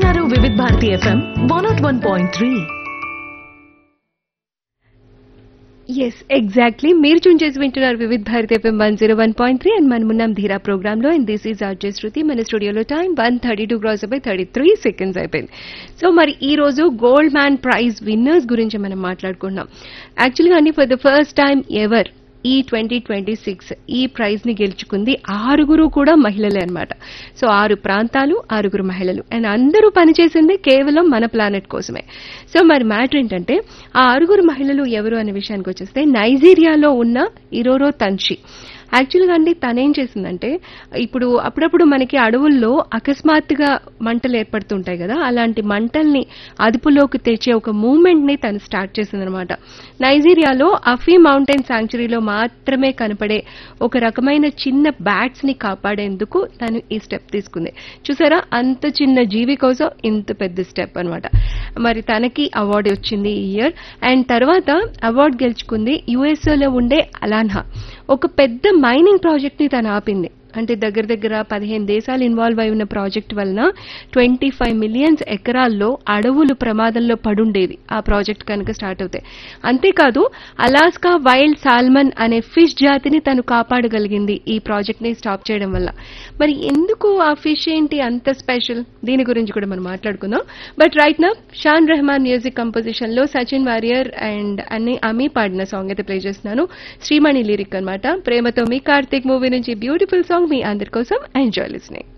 వింటున్నారు Vividh Bharati FM one nought one point three yes exactly మీరు tune చేసి వింటున్నారు Vividh Bharat FM one zero one point three and మనమున్నాం Dheera program లో and this is RJ Shruti మన స్టూడియోలో time one thirty two cross అయిపోయి థర్టీ త్రీ సెకండ్స్ అయిపోయింది సో మరి ఈ రోజు గోల్డ్ మ్యాన్ ప్రైజ్ విన్నర్స్ గురించి మనం మాట్లాడుకుంటున్నాం యాక్చువల్గా అన్ని for the first time ever ఈ ట్వంటీ ట్వంటీ సిక్స్ ఈ ప్రైజ్ ని గెలుచుకుంది ఆరుగురు కూడా మహిళలే అన్నమాట సో ఆరు ప్రాంతాలు ఆరుగురు మహిళలు అండ్ అందరూ పనిచేసింది కేవలం మన ప్లానెట్ కోసమే సో మరి మ్యాటర్ ఏంటంటే ఆ ఆరుగురు మహిళలు ఎవరు అనే విషయానికి వచ్చేస్తే నైజీరియాలో ఉన్న ఇరోరో తన్షి యాక్చువల్గా అండి తనేం చేసిందంటే ఇప్పుడు అప్పుడప్పుడు మనకి అడవుల్లో అకస్మాత్తుగా మంటలు ఏర్పడుతుంటాయి కదా అలాంటి మంటల్ని అదుపులోకి తెచ్చే ఒక మూవ్మెంట్ ని తను స్టార్ట్ చేసిందనమాట నైజీరియాలో అఫీ మౌంటైన్ శాంక్చురీలో మాత్రమే కనపడే ఒక రకమైన చిన్న బ్యాట్స్ ని కాపాడేందుకు తను ఈ స్టెప్ తీసుకుంది చూసారా అంత చిన్న జీవి కోసం ఇంత పెద్ద స్టెప్ అన్నమాట మరి తనకి అవార్డు వచ్చింది ఈ ఇయర్ అండ్ తర్వాత అవార్డు గెలుచుకుంది యుఎస్ఏలో ఉండే అలాన్హా ఒక పెద్ద మైనింగ్ ప్రాజెక్ట్ ని తను ఆపింది అంటే దగ్గర దగ్గర పదిహేను దేశాలు ఇన్వాల్వ్ అయి ఉన్న ప్రాజెక్ట్ వలన ట్వంటీ ఫైవ్ మిలియన్స్ ఎకరాల్లో అడవులు ప్రమాదంలో పడుండేవి ఆ ప్రాజెక్ట్ కనుక స్టార్ట్ అవుతాయి అంతేకాదు అలాస్కా వైల్డ్ సాల్మన్ అనే ఫిష్ జాతిని తను కాపాడగలిగింది ఈ ప్రాజెక్ట్ ని స్టాప్ చేయడం వల్ల మరి ఎందుకు ఆ ఫిష్ ఏంటి అంత స్పెషల్ దీని గురించి కూడా మనం మాట్లాడుకుందాం బట్ రైట్ నా షాన్ రెహమాన్ మ్యూజిక్ కంపోజిషన్ లో సచిన్ వారియర్ అండ్ అన్ని అమీ పాడిన సాంగ్ అయితే ప్లే చేస్తున్నాను శ్రీమణి లిరిక్ అన్నమాట ప్రేమతో మీ కార్తీక్ మూవీ నుంచి బ్యూటిఫుల్ సాంగ్ మీ అందరి కోసం ఎంజాయ్ లిస్నింగ్